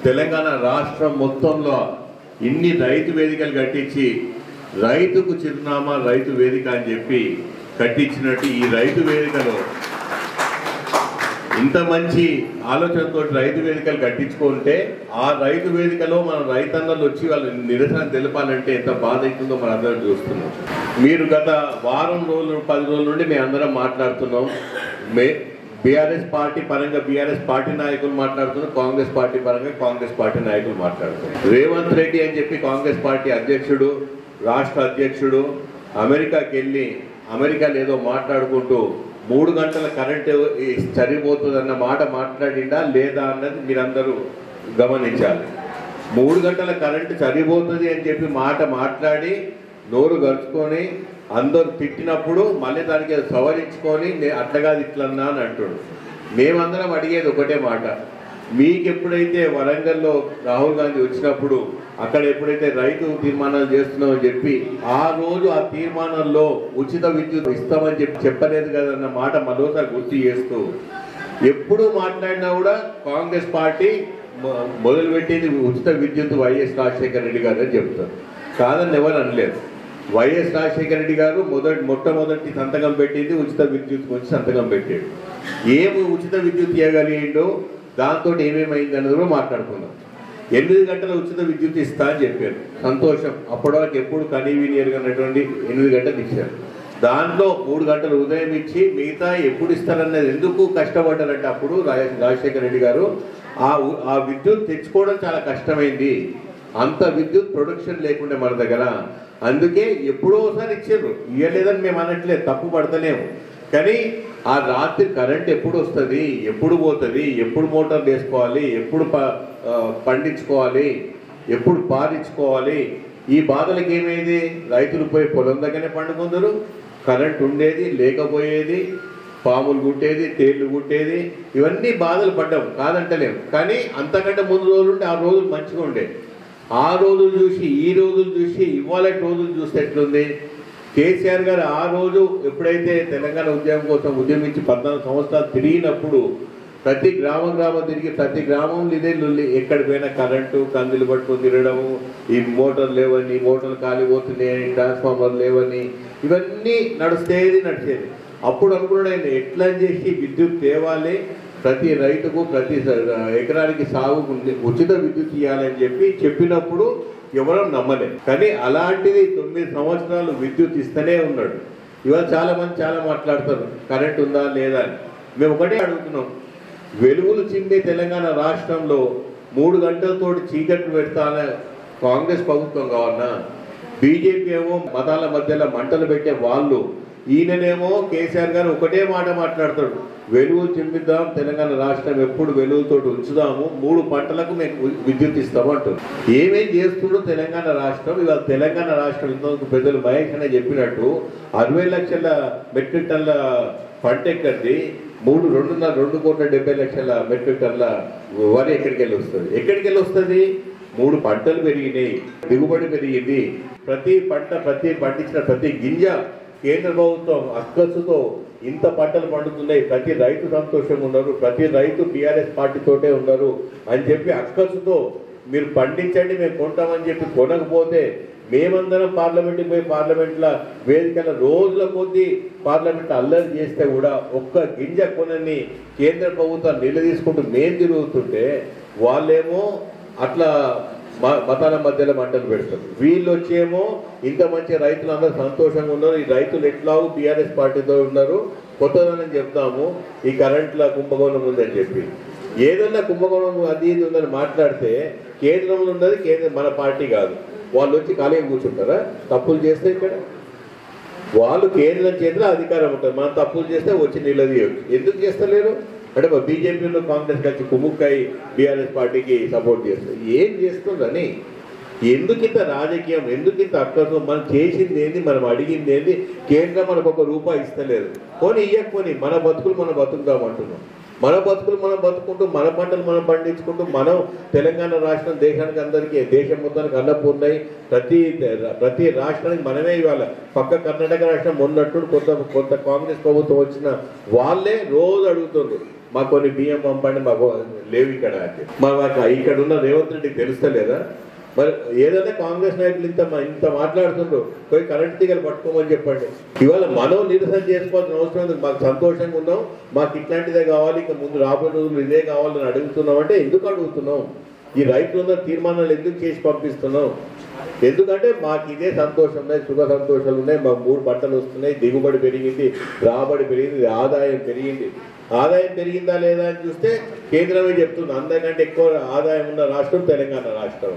తెలంగాణ రాష్ట్రం మొత్తంలో ఇన్ని రైతు వేదికలు కట్టించి రైతుకు చిరునామా రైతు వేదిక అని చెప్పి కట్టించినట్టు ఈ రైతు వేదికలో ఇంత మంచి ఆలోచనతో రైతు వేదికలు కట్టించుకుంటే ఆ రైతు వేదికలో మన రైతన్నలు వచ్చి వాళ్ళు నిరసన తెలపాలంటే ఎంత బాధ అవుతుందో మనం అందరం చూస్తున్నాం మీరు గత వారం రోజులు పది రోజుల నుండి మేము అందరం మాట్లాడుతున్నాం మే బీఆర్ఎస్ పార్టీ పరంగా బీఆర్ఎస్ పార్టీ నాయకులు మాట్లాడుతున్నారు కాంగ్రెస్ పార్టీ పరంగా కాంగ్రెస్ పార్టీ నాయకులు మాట్లాడుతున్నారు రేవంత్ రెడ్డి అని చెప్పి కాంగ్రెస్ పార్టీ అధ్యక్షుడు రాష్ట్ర అధ్యక్షుడు అమెరికాకి వెళ్ళి అమెరికాలో ఏదో మాట్లాడుకుంటూ మూడు గంటల కరెంటు సరిపోతుంది అన్న మాట మాట్లాడిందా లేదా అన్నది మీరందరూ గమనించాలి మూడు గంటల కరెంటు సరిపోతుంది అని చెప్పి మాట మాట్లాడి నోరు గరుచుకొని అందరూ తిట్టినప్పుడు మళ్ళీ దానికి సవరించుకొని "నే- అట్లా కాదు ఇట్లన్నా అని అంటుండు మేమందరం అడిగేది ఒకటే మాట మీకు ఎప్పుడైతే వరంగల్లో రాహుల్ గాంధీ వచ్చినప్పుడు అక్కడ ఎప్పుడైతే రైతు తీర్మానాలు చేస్తున్నామని చెప్పి ఆ రోజు ఆ తీర్మానంలో ఉచిత విద్యుత్ ఇస్తామని చెప్పి చెప్పలేదు కదన్న మాట మరోసారి గుర్తు చేస్తూ ఎప్పుడు మాట్లాడినా కూడా కాంగ్రెస్ పార్టీ మొ- మొదలుపెట్టింది ఉచిత విద్యుత్ వైఎస్ రాజశేఖర రెడ్డి గారు అని చెప్తారు కాదని ఎవరు అనలేదు వైఎస్ రాజశేఖర రెడ్డి గారు మొదటి మొట్టమొదటి సంతకం పెట్టింది ఉచిత విద్యుత్ గురించి సంతకం పెట్టాడు ఏమి ఉచిత విద్యుత్ ఇవ్వగలిగిండో దాంతో ఏమేమైంది అన్నది కూడా మాట్లాడుకున్నాం ఎనిమిది గంటల ఉచిత విద్యుత్ ఇస్తా అని చెప్పారు సంతోషం అప్పటి వరకు ఎప్పుడు కనీవి అన్నటువంటి ఎనిమిది గంటలు ఇచ్చారు దాంట్లో మూడు గంటలు ఉదయం ఇచ్చి మిగతా ఎప్పుడు ఇస్తారన్నది ఎందుకు కష్టపడ్డారంటే అప్పుడు రాజ- రాజశేఖర రెడ్డి గారు ఆ ఉ- ఆ విద్యుత్ తెచ్చుకోవడం చాలా కష్టమైంది అంత విద్యుత్ ప్రొడక్షన్ లేకుండే మన దగ్గర అందుకే ఎప్పుడో ఒకసారి ఇచ్చారు ఇవ్వలేదని మేము అనట్లేదు తప్పు పడతలేము కానీ ఆ రాత్రి కరెంట్ ఎప్పుడు వస్తుంది ఎప్పుడు పోతుంది ఎప్పుడు మోటార్ వేసుకోవాలి ఎప్పుడు ప- ఆ, పండించుకోవాలి ఎప్పుడు పారించుకోవాలి ఈ బాధలకు ఏమైంది రైతులు పోయి పొలం దగ్గరనే పండుకుందరు కరెంట్ ఉండేది లేకపోయేది పాములు గుట్టేది తేళ్లు గుట్టేది ఇవన్నీ బాధలు పడ్డాం కాదంటలేం కానీ అంతకంటే ముందు రోజులు ఉంటే ఆ రోజులు మంచిగా ఉండేది ఆ రోజులు చూసి ఈ రోజులు చూసి ఇవాళ రోజులు చూస్తే ఎట్లుంది కేసీఆర్ గారు ఆ రోజు ఎప్పుడైతే తెలంగాణ ఉద్యమం కోసం ఉద్యమించి పద్నాలుగు సంవత్సరాలు తిరిగినప్పుడు ప్రతి గ్రామం గ్రామం తిరిగి ప్రతి గ్రామంలో ఇదే లొల్లి ఎక్కడ పోయినా కరెంటు కందులు పట్టుకొని తిరగడము ఈ మోటార్ లేవని ఈ మోటార్లు కాలిపోతున్నాయని ట్రాన్స్ఫార్మర్ లేవని ఇవన్నీ నడుస్తేది నడిచేది అప్పుడు అనుకున్నాడు ఆయన ఎట్లా చేసి విద్యుత్ తేవాలి ప్రతి రైతుకు ప్రతి స- ఎకరానికి సాగుకు ఉచిత విద్యుత్ ఇవ్వాలని చెప్పి చెప్పినప్పుడు ఎవరూ నమ్మలే కానీ అలాంటిది తొమ్మిది సంవత్సరాలు విద్యుత్ ఇస్తూనే ఉన్నాడు ఇవాళ చాలా మంది చాలా మాట్లాడతారు కరెంట్ ఉందా లేదా అని మేము ఒకటే అడుగుతున్నాం వెలుగులు చిమ్మే తెలంగాణ రాష్ట్రంలో మూడు గంటలతోటి చీకట్లు పెడతాన కాంగ్రెస్ ప్రభుత్వం కావన్నా బీజేపీ ఏమో మతాల మధ్యలో మంటలు పెట్టే వాళ్ళు ఈయననేమో కేసీఆర్ గారు ఒకటే మాట మాట్లాడతాడు వెలుగులు చిమ్మిద్దాం తెలంగాణ రాష్ట్రం ఎప్పుడు వెలుగుతోటి ఉంచుదాము మూడు పంటలకు మేము విద్యుత్ ఇస్తాము అంటారు ఏమేం చేస్తుండో తెలంగాణ రాష్ట్రం ఇవాళ తెలంగాణ రాష్ట్రం ఇంతకు పెద్దలు మహేష్ అనే చెప్పినట్టు అరవై లక్షల మెట్రిక్ టన్ల పంట ఎక్కడిది మూడు రెండున్నర రెండు కోట్ల డెబ్బై లక్షల మెట్రిక్ టన్ల వరి ఎక్కడికి వెళ్ళి వస్తుంది ఎక్కడికి వెళ్ళి వస్తుంది మూడు పంటలు పెరిగినాయి దిగుబడి పెరిగింది ప్రతి పంట ప్రతి పండించిన ప్రతి గింజ కేంద్ర ప్రభుత్వం అక్కసుతో ఇంత పంటలు పండుతున్నాయి ప్రతి రైతు సంతోషంగా ఉన్నారు ప్రతి రైతు బీఆర్ఎస్ పార్టీతోటే ఉన్నారు అని చెప్పి అక్కసుతో మీరు పండించండి మేము కొంటామని చెప్పి కొనకపోతే మేమందరం పార్లమెంట్కి పోయి పార్లమెంట్లో వేదికల రోజుల కొద్దీ పార్లమెంట్ అల్లరి చేస్తే కూడా ఒక్క గింజ కొనని కేంద్ర ప్రభుత్వం నిలదీసుకుంటూ మేము తిరుగుతుంటే వాళ్ళేమో అట్లా మ- మతాల మధ్యలో మంటలు పెడతారు వీళ్ళు వచ్చేమో ఇంత మంచి రైతులు అందరూ సంతోషంగా ఉన్నారు ఈ రైతులు ఎట్లాగూ బీఆర్ఎస్ పార్టీతో ఉన్నారు కొత్తదనం చెప్తాము ఈ కరెంట్ల కుంభకోణం ఉందని చెప్పి ఏదన్నా కుంభకోణం అది ఇది ఉందని మాట్లాడితే కేంద్రంలో ఉన్నది కేంద్రం మన పార్టీ కాదు వాళ్ళు వచ్చి ఖాళీగా కూర్చుంటారా తప్పులు చేస్తే ఇక్కడ వాళ్ళు కేంద్రం చేతిలో అధికారం ఉంటుంది మనం తప్పులు చేస్తే వచ్చి నిలదీయచ్చు ఎందుకు చేస్తలేరు అంటే మా బీజేపీలో కాంగ్రెస్ కలిసి కుముక్కాయి బీఆర్ఎస్ పార్టీకి సపోర్ట్ చేస్తారు ఏం చేస్తుందని ఎందుకు ఇంత రాజకీయం ఎందుకు ఇంత అక్కసు మనం చేసింది ఏంది మనం అడిగింది ఏంది కేంద్రం మనకు ఒక రూపాయి ఇస్తలేదు కొని ఇయ్యకపోని మన బతుకులు మనం బతుకుదాం అంటున్నాం మన బతుకులు మనం బతుకుంటూ మన పంటలు మనం పండించుకుంటూ మనం తెలంగాణ రాష్ట్రం దేశానికి అందరికీ దేశం మొత్తానికి అన్నపూర్ణయి ప్రతి ప్రతి రాష్ట్రానికి మనమే ఇవాళ పక్క కర్ణాటక రాష్ట్రం మొన్నట్టు కొంత కొంత కాంగ్రెస్ ప్రభుత్వం వచ్చిన వాళ్ళే రోజు అడుగుతున్నారు మాకు కొన్ని బియ్యం పంపండి మాకు లేవు ఇక్కడ అని చెప్పి. మరి మాకు ఇక్కడ ఉన్న రేవంత్ రెడ్డికి తెలుస్తలేదా మరి ఏదైనా కాంగ్రెస్ నాయకులు ఇంత ఇంత మాట్లాడుతుండ్రు పోయి కరెంట్ తీగలు పట్టుకోమని చెప్పండి ఇవాళ మనం నిరసన చేసుకోవాల్సిన అవసరం ఉంది మాకు సంతోషంగా ఉన్నాం మాకు ఇట్లాంటిదే కావాలి ఇక ముందు రాబోయే రోజులు ఇదే కావాలని అడుగుతున్నాం అంటే ఎందుకు అడుగుతున్నాం ఈ రైతులందరూ తీర్మానాలు ఎందుకు చేసి పంపిస్తున్నాం ఎందుకంటే మాకు ఇదే సంతోషం ఉన్నాయి సుఖ సంతోషాలు ఉన్నాయి మాకు మూడు పంటలు వస్తున్నాయి దిగుబడి పెరిగింది రాబడి పెరిగింది ఆదాయం పెరిగింది ఆదాయం పెరిగిందా లేదా అని చూస్తే కేంద్రమే చెప్తుంది అందరికంటే ఎక్కువ ఆదాయం ఉన్న రాష్ట్రం తెలంగాణ రాష్ట్రం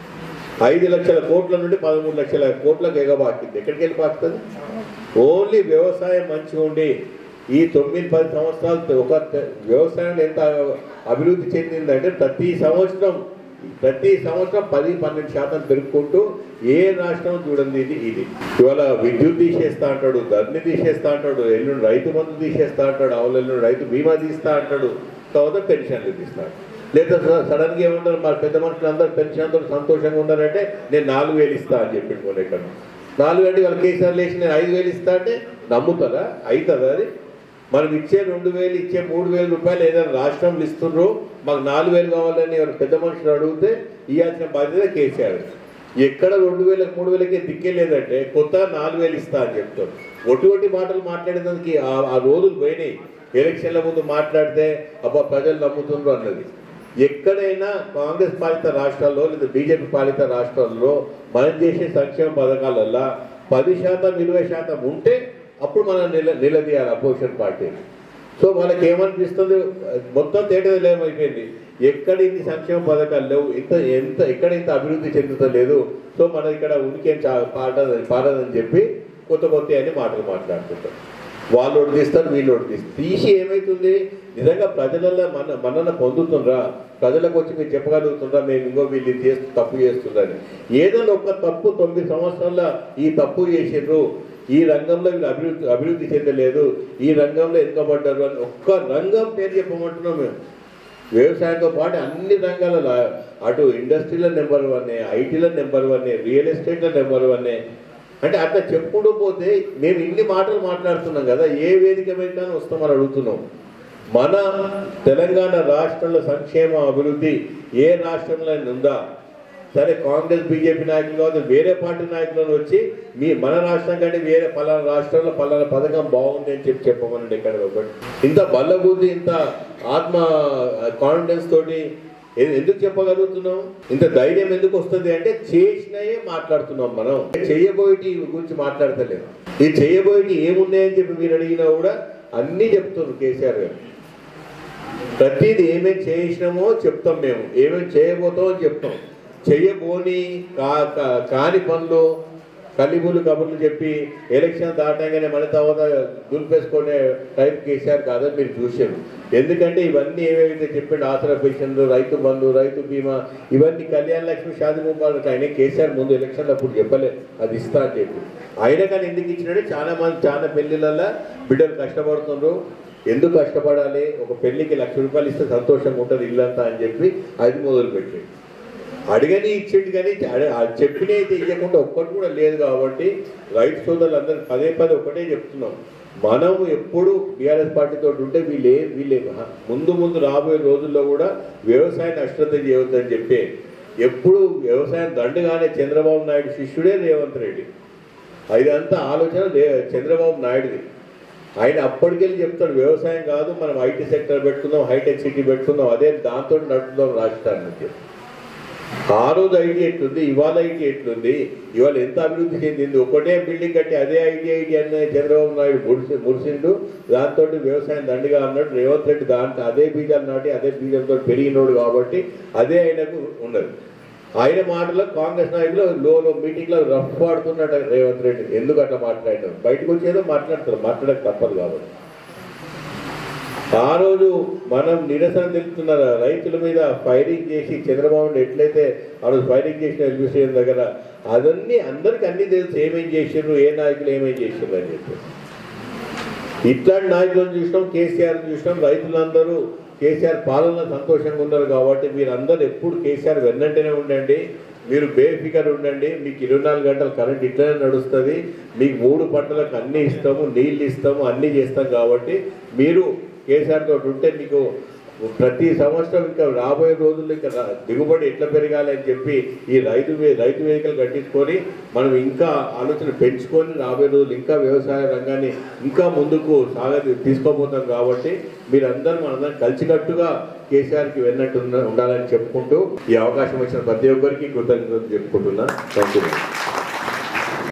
ఐదు లక్షల కోట్ల నుండి పదమూడు లక్షల కోట్లకు ఎగబాకింది ఎక్కడికి వెళ్ళి పాకుతుంది ఓన్లీ వ్యవసాయం మంచిగా ఉండి ఈ తొమ్మిది పది సంవత్సరాలు ఒక తె- వ్యవసాయం ఎంత అభివృద్ధి చెందిందంటే ప్రతి సంవత్సరం ప్రతి సంవత్సరం పది పన్నెండు శాతం పెరుగుకుంటూ ఏ రాష్ట్రం చూడండి ఇది ఇది ఇవాళ విద్యుత్ తీసేస్తా అంటాడు ధరని తీసేస్తా అంటాడు ఎల్లుండి రైతు బంధు తీసేస్తా అంటాడు అవును ఎల్లుండి రైతు బీమా తీస్తా అంటాడు తర్వాత పెన్షన్లు తీస్తాడు లేదా సడన్ గా ఏమంటారు మా పెద్ద మనుషులు అందరూ పెన్షన్ అందరూ సంతోషంగా ఉన్నారంటే నేను నాలుగు వేలు ఇస్తా అని చెప్పి కొన్ని ఇక్కడ నాలుగు వేలు వాళ్ళు కేసీఆర్ లేచి నేను ఐదు వేలు ఇస్తా అంటే నమ్ముతారా అవుతుందా అది మనం ఇచ్చే రెండు వేలు ఇచ్చే మూడు వేల రూపాయలు ఏదైనా రాష్ట్రంలో ఇస్తుండ్రు మాకు నాలుగు వేలు కావాలని ఎవరు పెద్ద మనుషులు అడిగితే ఇవ్వాల్సిన బాధ్యత కేసీఆర్ ఎక్కడ రెండు వేలకు మూడు వేలకే దిక్కే లేదంటే కొత్త నాలుగు వేలు ఇస్తా అని చెప్తారు ఒటువంటి మాటలు మాట్లాడేదానికి ఆ- ఆ రోజులు పోయినాయి ఎలక్షన్ల ముందు మాట్లాడితే అబ్బా ప్రజలు నమ్ముతుండ్రు అన్నది ఎక్కడైనా కాంగ్రెస్ పాలిత రాష్ట్రాల్లో లేదా బీజేపీ పాలిత రాష్ట్రాల్లో మనం చేసే సంక్షేమ పథకాలల్లో పది శాతం ఇరవై శాతం ఉంటే అప్పుడు మనం నిల నిలదీయాలి అపోజిషన్ పార్టీ సో వాళ్ళకి ఏమనిపిస్తుంది మొత్తం తేటలేమైపోయింది ఎక్కడ ఇన్ని సంక్షేమ పథకాలు లేవు ఇంత ఎంత ఎక్కడ ఇంత అభివృద్ధి చెందుతలేదు సో మనం ఇక్కడ ఉనికి పాడదని పాడదని చెప్పి కొత్త కొత్త అని మాటలు మాట్లాడుతుంటారు వాళ్ళు ఒకటి తీస్తారు వీళ్ళు ఒకటి తీస్తారు తీసి ఏమవుతుంది నిజంగా ప్రజలలో మన మనన పొందుతుండ్రా ప్రజలకు వచ్చి మీరు చెప్పగలుగుతుండ్రా మేము ఇంకో వీళ్ళు ఇది చేస్తూ తప్పు చేస్తుందని ఏదైనా ఒక తప్పు తొమ్మిది సంవత్సరాల ఈ తప్పు చేసిండ్రు ఈ రంగంలో వీళ్ళు అభివృద్ధి అభివృద్ధి చెందలేదు ఈ రంగంలో వెనుకబడ్డారు అని ఒక్క రంగం పేరు చెప్పమంటున్నాం మేము వ్యవసాయంతో పాటు అన్ని రంగాలలో అటు ఇండస్ట్రీలో నెంబర్ వన్ ఐటీలో నెంబర్ వన్ రియల్ ఎస్టేట్లో నెంబర్ వన్ అంటే అట్లా చెప్పుకుంటూ పోతే మేము ఇన్ని మాటలు మాట్లాడుతున్నాం కదా ఏ వేదిక మీద కానీ వస్తామని అడుగుతున్నాం మన తెలంగాణ రాష్ట్రంలో సంక్షేమ అభివృద్ధి ఏ రాష్ట్రంలో అయినా ఉందా సరే కాంగ్రెస్ బీజేపీ నాయకులు కాదు వేరే పార్టీ నాయకులను వచ్చి మీ మన రాష్ట్రం కంటే వేరే పలానా రాష్ట్రంలో పలానా పథకం బాగుంది అని చెప్పి చెప్పమనండి ఇక్కడ ఒకటి ఇంత బల్లబుద్ధి ఇంత ఆత్మ కాన్ఫిడెన్స్ తోటి ఎ- ఎందుకు చెప్పగలుగుతున్నాం ఇంత ధైర్యం ఎందుకు వస్తుంది అంటే చేసినయే మాట్లాడుతున్నాం మనం చేయబోయేటి గురించి మాట్లాడతలేము ఈ చేయబోయేటి ఏమున్నాయని చెప్పి మీరు అడిగినా కూడా అన్నీ చెప్తున్నారు కేసీఆర్ గారు ప్రతిది ఏమేమి చేసినామో చెప్తాం మేము ఏమేమి చేయబోతామో చెప్తాం చెయ్యబోని కా కా- కాని పనులు కలిబులు కబుర్లు చెప్పి ఎలక్షన్ దాటంగానే మన తర్వాత దులిపేసుకునే టైప్ కేసీఆర్ కాదని మీరు చూశారు ఎందుకంటే ఇవన్నీ ఏవైతే చెప్పండి ఆసరా పెన్షన్లు రైతు బంధు రైతు బీమా ఇవన్నీ కళ్యాణ లక్ష్మి షాది ముబారక్ ఆయన కేసీఆర్ ముందు ఎలక్షన్లు అప్పుడు చెప్పలే అది ఇస్తా అని చెప్పి అయినా కానీ ఎందుకు ఇచ్చినాడే చాలా మంది చాలా పెళ్లిళ్ళల్లో బిడ్డలు కష్టపడుతుండ్రు ఎందుకు కష్టపడాలి ఒక పెళ్లికి లక్ష రూపాయలు ఇస్తే సంతోషంగా ఉంటుంది ఇల్లంతా అని చెప్పి అది మొదలు పెట్టాడు అడిగని ఇచ్చిండు కానీ అడ- ఆ చెప్పిన అయితే ఇవ్వకుండా ఒక్కటి కూడా లేదు కాబట్టి రైతు సోదరులందరూ పదే పదే ఒకటే చెప్తున్నాం మనం ఎప్పుడు బీఆర్ఎస్ పార్టీతో ఉంటే వీళ్ళే వీళ్ళే ముందు ముందు రాబోయే రోజుల్లో కూడా వ్యవసాయాన్ని అశ్రద్ధ చేయవద్దని చెప్పి ఎప్పుడు వ్యవసాయం దండగానే చంద్రబాబు నాయుడు శిష్యుడే రేవంత్ రెడ్డి ఇదంతా ఆలోచన రే- చంద్రబాబు నాయుడుది ఆయన అప్పటికెళ్ళి చెప్తాడు వ్యవసాయం కాదు మనం ఐటీ సెక్టర్ పెట్టుకుందాం హైటెక్ సిటీ పెట్టుకుందాం అదే దాంతో నడుపుదాం రాష్ట్రాన్ని అని చెప్పి ఆ రోజు ఐటీ ఎట్లుంది ఇవాళ ఐటీ ఎట్లుంది ఇవాళ ఎంత అభివృద్ధి చెందింది ఒకటే బిల్డింగ్ కట్టి అదే ఐటీ ఐటీ అనే చంద్రబాబు నాయుడు మురిసి మురిసిండు దాంతో వ్యవసాయం దండిగా అన్నట్టు రేవంత్ రెడ్డి దాంట్లో అదే బీజాలు నాటి అదే బీజంతో పెరిగినోడు కాబట్టి అదే ఆయనకు ఉన్నది ఆయన మాటలో కాంగ్రెస్ నాయకులు లోలో మీటింగ్ లో రఫ్ పాడుతున్నట్టు రేవంత్ రెడ్డి ఎందుకు అట్లా మాట్లాడినారు బయటకు వచ్చేదో మాట్లాడతారు మాట్లాడక తప్పదు కాబట్టి ఆ రోజు మనం నిరసన తెలుపుతున్న రైతుల మీద ఫైరింగ్ చేసి చంద్రబాబు ఎట్లయితే ఆ రోజు ఫైరింగ్ చేసిన ఎల్బిస్టేషన్ దగ్గర అదన్నీ అందరికి అన్ని తెలుసు ఏమేం చేసిండ్రు ఏ నాయకులు ఏమేం చేసిండ్రు అని చెప్పి ఇట్లాంటి నాయకులను చూసినాం కేసీఆర్ చూసినాం రైతులందరూ కేసీఆర్ పాలన సంతోషంగా ఉన్నారు కాబట్టి మీరందరూ ఎప్పుడు కేసీఆర్ వెన్నంటనే ఉండండి మీరు బేఫికర్ ఉండండి మీకు ఇరవై నాలుగు గంటలు కరెంట్ ఇట్లనే నడుస్తుంది మీకు మూడు పంటలకు అన్ని ఇస్తాము నీళ్ళు ఇస్తాము అన్ని చేస్తాం కాబట్టి మీరు కేసీఆర్ తోటి ఉంటే మీకు ప్రతి సంవత్సరం ఇంకా రాబోయే రోజుల్లో ఇంకా రా- దిగుబడి ఎట్లా పెరగాలి అని చెప్పి ఈ రైతు వే- రైతు వేదికలు కట్టించుకొని మనం ఇంకా ఆలోచన పెంచుకొని రాబోయే రోజులు ఇంకా వ్యవసాయ రంగాన్ని ఇంకా ముందుకు సాగ తీసుకోబోతాం కాబట్టి మీరందరూ మనందరం కలిసికట్టుగా కేసీఆర్కి వెళ్ళినట్టు ఉండాలని చెప్పుకుంటూ ఈ అవకాశం వచ్చిన ప్రతి ఒక్కరికి కృతజ్ఞతలు చెప్పుకుంటున్నా థ్యాంక్ యూ